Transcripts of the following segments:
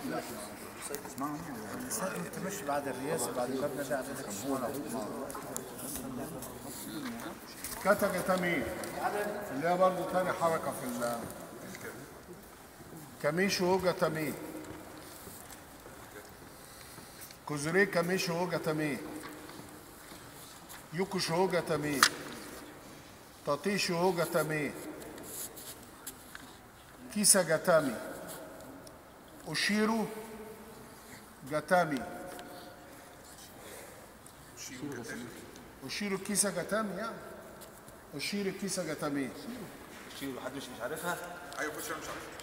انت مش بعد الرئاسه بعد المبنى ده عددك كتجة تميم اللي هي برضه تاني حركة في ال كميش هوجة تميم كوزري كميش هوجة تميم يوكوش هوجة تميم تطيش هوجة تميم كيسا جاتامي أوشيرو جاتامي أوشيرو كيسا جاتامي يعني أوشيرو كيسا جاتامي شيء حد مش مش عارفها ايوه خش انا مش عارف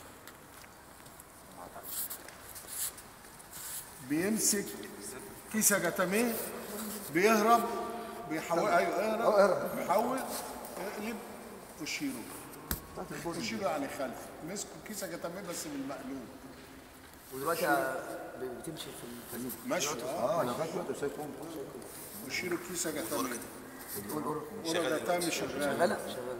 بيمسك كيسة جاتاميه بيهرب بيحول ايوه اهرب بيحول يقلب وشيله وشيله يعني خلف مسكوا كيسة جاتاميه بس بالمقلوب ودلوقتي آه، بتمشي في الفيلم ماشي اه اه لغايه دلوقتي سايكون وشيله كيسة جاتاميه اورا جاتامي شغال شغاله شغاله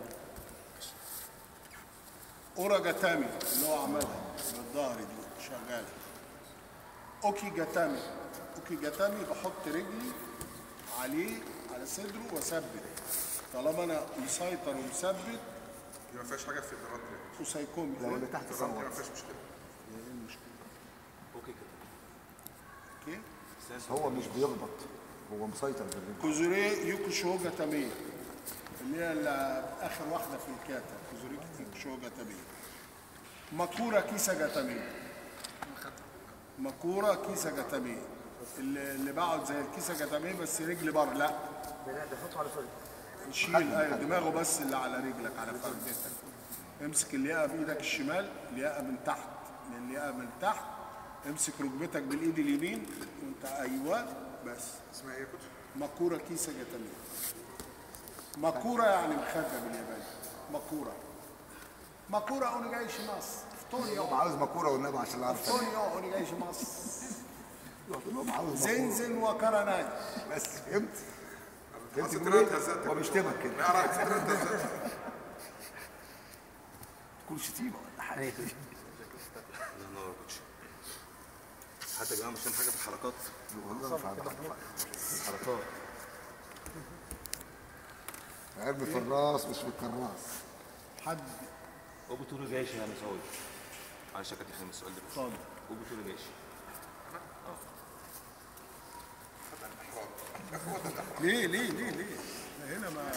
اورا جاتامي اللي هو عملها بالظهر دي شغاله اوكي جاتامي اوكي جاتامي بحط رجلي عليه على صدره واثبت طالما انا مسيطر ومثبت دي ما فيهاش حاجه في الرد وسايكومي اللي تحت الرد صور ما فيهاش مشكله اوكي كده اوكي هو مش بيخبط هو مسيطر بالرجل كوزوري يوكو شوجا تامي اللي هي ال- اخر واحده في الكاتا كوزوري يوكو شوجا تامي ماكورا كيسا جاتامي ماكورا كيسا جاتامي اللي اللي بقعد زي الكيسا جاتامي بس رجلي بره لا ده بحطه على فرد شيل ايوه دماغه بس اللي على رجلك على فردتك امسك الياقه بايدك الشمال الياقه من تحت من الياقه من تحت امسك ركبتك بالايد اليمين وانت ايوه بس اسمها ايه يا كوتش؟ ماكورا كيسا جاتامي ماكورا يعني مخدة بالياباني ماكورا ماكورا اونيجايش مصر فطونيو هو عاوز مكوره والنبي عشان اعرف فطونيو اونيجايش مصر هو عاوز زنزن وكرناي بس فهمت فهمت أصل بيقول طلعت ايه هزات هو بيشتمك كده ما يعرف تكون شتيمه ولا حاجه ايوه الله ينور يا كوتش حتى يا جماعه مش فاهم حاجه في الحركات والله ما فاهم حاجة. الحركات علم في الراس مش في الكراس حد اوبتوري جيش يا مسعود معلش يا كابتن حلمي السؤال ده اتفضل اوبتوري جيش ليه ليه ليه ليه هنا ما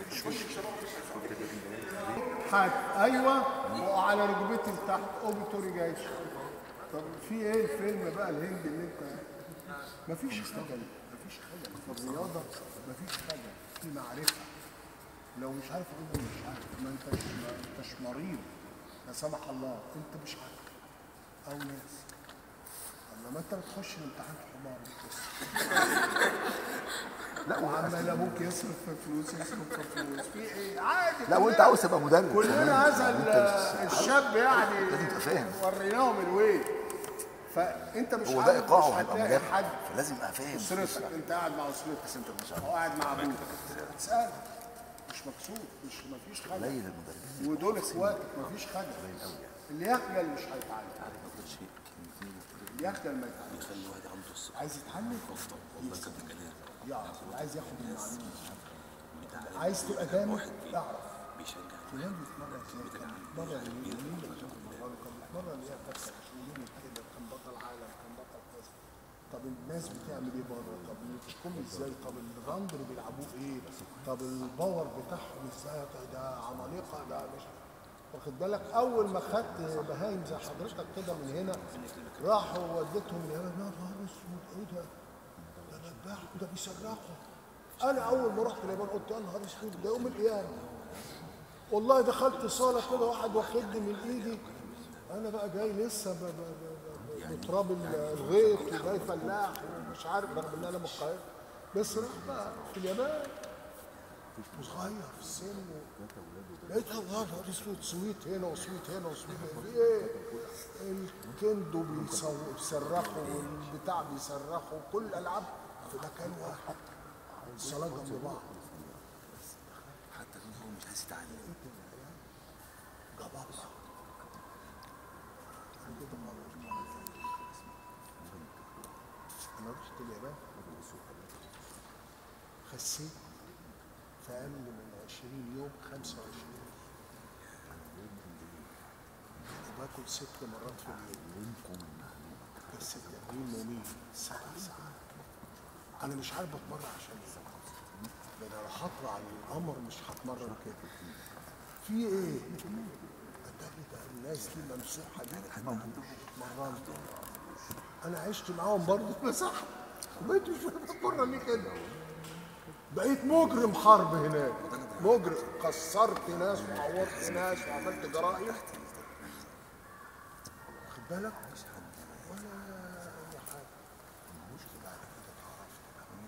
حد ايوه وعلى ركبتي لتحت اوبتوري جايش طب في ايه الفيلم بقى الهندي اللي انت مفيش خجل مفيش خجل في الرياضه مفيش خجل في معرفه لو مش عارف اقول مش عارف ما انتش ما انتش مريض لا سمح الله انت مش عارف او ناس لما انت بتخش الامتحان حمار لا وعمال ابوك يصرف في فلوس يصرف في فلوس في ايه عادي لا وانت عاوز تبقى مدرب كلنا هذا انت ال- مش- الشاب يعني لازم تبقى فاهم. وريناهم الويل فانت مش هو عارف ده ايقاعه مش هيبقى هتلاقي مدرب حد فلازم يبقى فاهم اسرتك انت قاعد مع اسرتك بس انت مش او قاعد مع ابوك تسال مش مكسوف مش مفيش خجل قليل المدربين ودول اخواتك مفيش خجل اللي يخجل مش هيتعلم اللي يخجل ما يتعلمش يخلي الواحد عنده الثقه عايز يتعلم والله كابتن جلال يعرف عايز ياخد المعلومه عايز تبقى جامد اعرف بيشجع فلان بيتمرن كده مرة يمين يمين مرة اللي هي بتكسر يمين كده كان بطل عالم كان بطل كذا طب الناس بتعمل ايه بره طب بتقوم ازاي طب الراند اللي بيلعبوه ايه طب الباور بتاعهم ازاي ده عمالقه ده مش واخد بالك اول ما خدت بهايم زي حضرتك كده من هنا راحوا وديتهم اليابان يا نهار اسود ايه ده ده ذبحوا ده بيصرخوا انا اول ما رحت اليابان قلت يا نهار اسود ده يوم القيامه والله دخلت صالة كده واحد واخدني من ايدي انا بقى جاي لسه ب- ب- ب- ب- بتراب ال- الغيط وجاي فلاح ومش عارف رغم ان انا من القاهره بس راح بقى في اليابان وصغير في السن و- لقيت يا نهار اسود سويت هنا وسويت هنا وسويت هنا في ايه؟ الكندو بيصو- بيصرخوا والبتاع بيصرخوا كل الالعاب في مكان واحد الصلاه جنب بعض حتى لو هو مش عايز يتعلم جبابرة خسيت في اقل من 20 يوم 25 وباكل ست مرات في اليوم بس التمرين مميت سبع ساعات انا مش عارف اتمرن عشان ايه ده انا لو هطلع القمر مش هتمرن كده في ايه؟ اتاري ده الناس دي ممسوحه دي مرنت انا عشت معاهم برضه مساحه وبقيت مش فاهم اتمرن ليه كده بقيت مجرم حرب هناك مجرم كسرت ناس وعورت ناس وعملت جرائم واخد بالك ولا اي حاجه بعد كده اتعرفت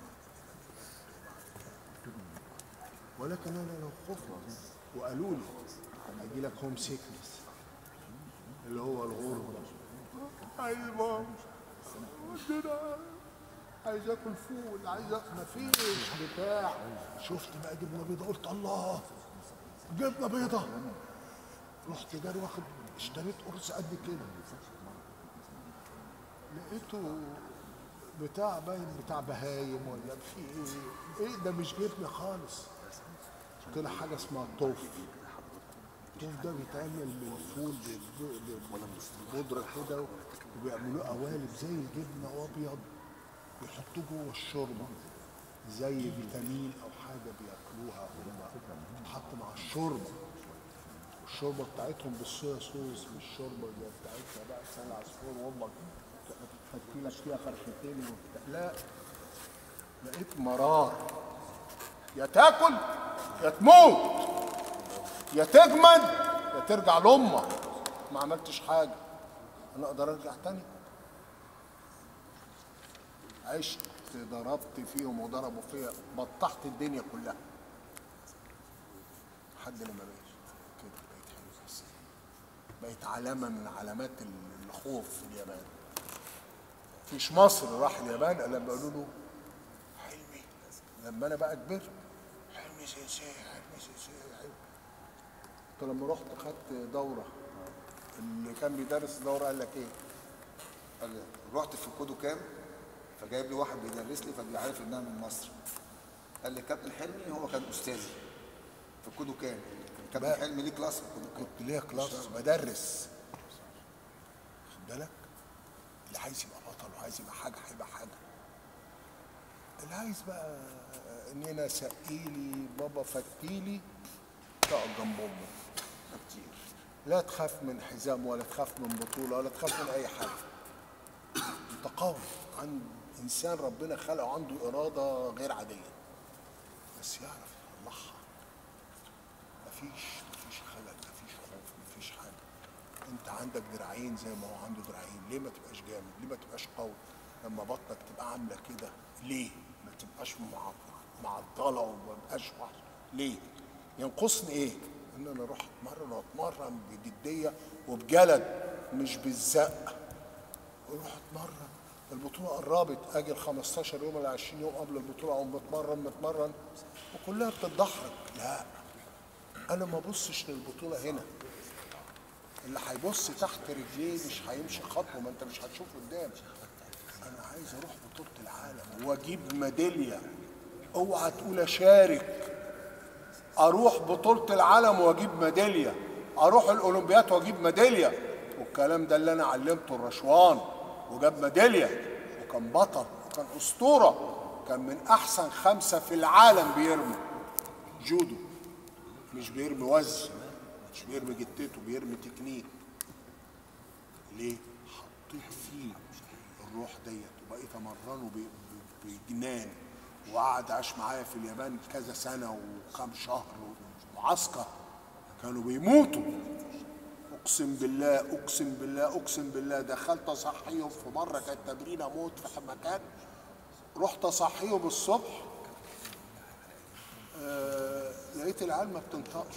ولكن انا لو خفت وقالوا لي هيجي لك هوم سيكنس اللي هو الغربه عايز ماما عندنا عايز اكل فول عايز اكل مفيش بتاع شفت بقى جبنه بيضه قلت الله جبنه بيضه رحت جاري واخد اشتريت قرص قد كده لقيته بتاع باين بتاع بهايم ولا في ايه ايه ده مش جبنه خالص طلع حاجه اسمها توف التوف ده بيتعمل من الفول بال- بال- ببودره كده وبيعملوه قوالب زي الجبنه وابيض بيحطوه جوه الشوربه زي فيتامين او حاجه بياكلوها هم تحط مع الشوربه الشوربه بتاعتهم بالصويا صوص مش شوربه زي بتاعتنا بقى سلع عصفور وامك تحطي لك فيها فرختين وبتاع لا لقيت مرار يا تاكل يا تموت يا تجمد يا ترجع لامك ما عملتش حاجه انا اقدر ارجع تاني عشت ضربت فيهم وضربوا فيا بطحت الدنيا كلها لحد لما بقيت كده بقيت حلو بس بقيت علامه من علامات الخوف في اليابان فيش مصر راح اليابان لما قالوا له حلمي لما انا بقى كبرت حلمي سيسي حلمي سيسي حلمي قلت لما رحت خدت دوره اللي كان بيدرس الدوره قال لك ايه؟ قال لي رحت في كودو كام فجايب لي واحد بيدرس لي فبيعرف انها من مصر قال لي كابتن حلمي هو كان استاذي في كودو كام كابتن بقى. حلمي ليه كلاس في كودو كام كنت ليا كلاس بدرس خد بالك اللي عايز يبقى بطل وعايز يبقى حاجه هيبقى حاجه اللي عايز بقى ان انا سقيلي بابا فتيلي تقعد جنب امه كتير لا تخاف من حزام ولا تخاف من بطوله ولا تخاف من اي حاجه انت قوي عند انسان ربنا خلقه عنده اراده غير عاديه بس يعرف يطلعها مفيش مفيش خلل مفيش خوف مفيش حاجه انت عندك دراعين زي ما هو عنده دراعين ليه ما تبقاش جامد ليه ما تبقاش قوي لما بطنك تبقى عامله كده ليه ما تبقاش مع- معضله وما تبقاش وحش ليه ينقصني ايه ان انا اروح اتمرن واتمرن بجديه وبجلد مش بالزق واروح اتمرن البطوله قربت اجي ال 15 يوم ولا 20 يوم قبل البطوله اقوم بتمرن متمرن وكلها بتضحك لا انا ما ابصش للبطوله هنا اللي هيبص تحت رجليه مش هيمشي خطوه ما انت مش هتشوف قدام انا عايز اروح بطوله العالم واجيب ميداليه اوعى تقول اشارك اروح بطوله العالم واجيب ميداليه اروح الاولمبياد واجيب ميداليه والكلام ده اللي انا علمته الرشوان وجاب ميداليه وكان بطل وكان اسطوره كان من احسن خمسه في العالم بيرموا جودو مش بيرمي وزن مش بيرمي جتته بيرمي تكنيك ليه؟ حطيت فيه الروح ديت وبقيت امرنه ب- ب- بجنان وقعد عاش معايا في اليابان كذا سنه وكام شهر ومعسكر كانوا بيموتوا اقسم بالله اقسم بالله اقسم بالله دخلت اصحيهم في مره كانت تمرين اموت في مكان رحت اصحيهم الصبح آه لقيت العيال ما بتنطقش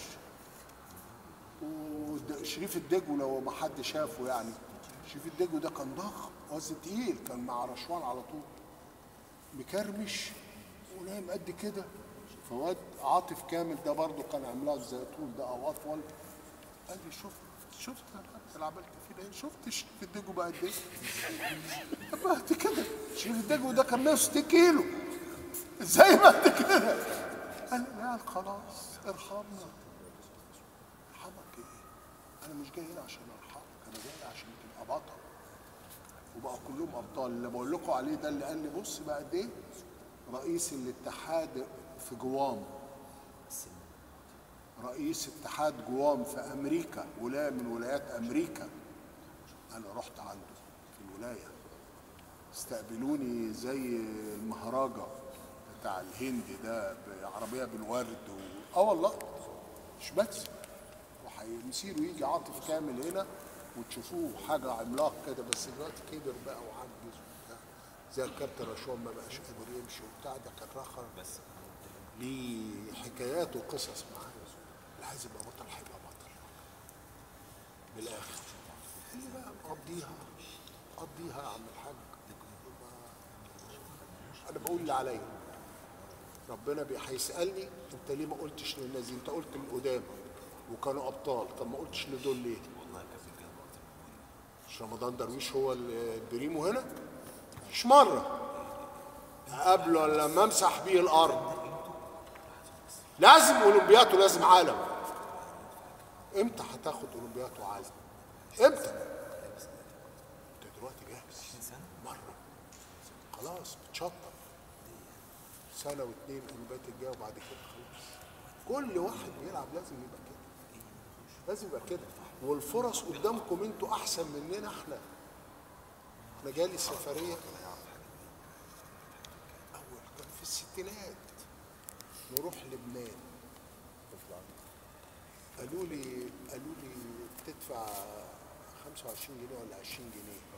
وشريف الدجو لو ما حد شافه يعني شريف الدجو ده كان ضخم وزن تقيل كان مع رشوان على طول مكرمش ونايم قد كده فواد عاطف كامل ده برضه كان عاملها الزيتون ده او اطول قال لي شفت شفت انا عملت فينا ايه شفت شريف الدجو بقى قد ايه بقى قد كده شريف الدجو ده كان 160 كيلو زي ما انت كده قال لا خلاص ارحمنا ارحمك ايه انا مش جاي هنا عشان ارحمك انا جاي عشان تبقى بطل وبقى كلهم ابطال اللي بقول لكم عليه ده اللي قال لي بص بقى قد ايه رئيس الاتحاد في جوام رئيس اتحاد جوام في امريكا ولايه من ولايات امريكا انا رحت عنده في الولايه استقبلوني زي المهرجة بتاع الهند ده بعربية بالورد و... اه والله مش بس وهيصيروا يجي عاطف كامل هنا وتشوفوه حاجة عملاق كده بس دلوقتي كبر بقى وعجز وبتاع زي الكابتن رشوان ما بقاش قادر يمشي وبتاع ده كان رخر بس ليه حكايات وقصص معاه اللي عايز يبقى بطل هيبقى بطل بالاخر اللي بقى مقضيها قضيها يا عم الحاج انا بقول اللي عليا ربنا بي- هيسالني انت ليه ما قلتش للناس دي انت قلت للقدام وكانوا ابطال طب ما قلتش لدول ليه مش رمضان درويش هو ال- البريمو هنا مش مره قبله لما امسح بيه الارض لازم اولمبياد ولازم عالم امتى هتاخد اولمبياد وعالم امتى انت دلوقتي جاهز مره خلاص بتشطب سنه واثنين اولمبياد الجايه وبعد كده خلاص كل واحد بيلعب لازم يبقى كده لازم يبقى كده والفرص قدامكم انتوا احسن مننا احنا انا جالي سفريه اول كان في الستينات نروح لبنان قالوا لي قالوا لي تدفع 25 جنيه ولا 20 جنيه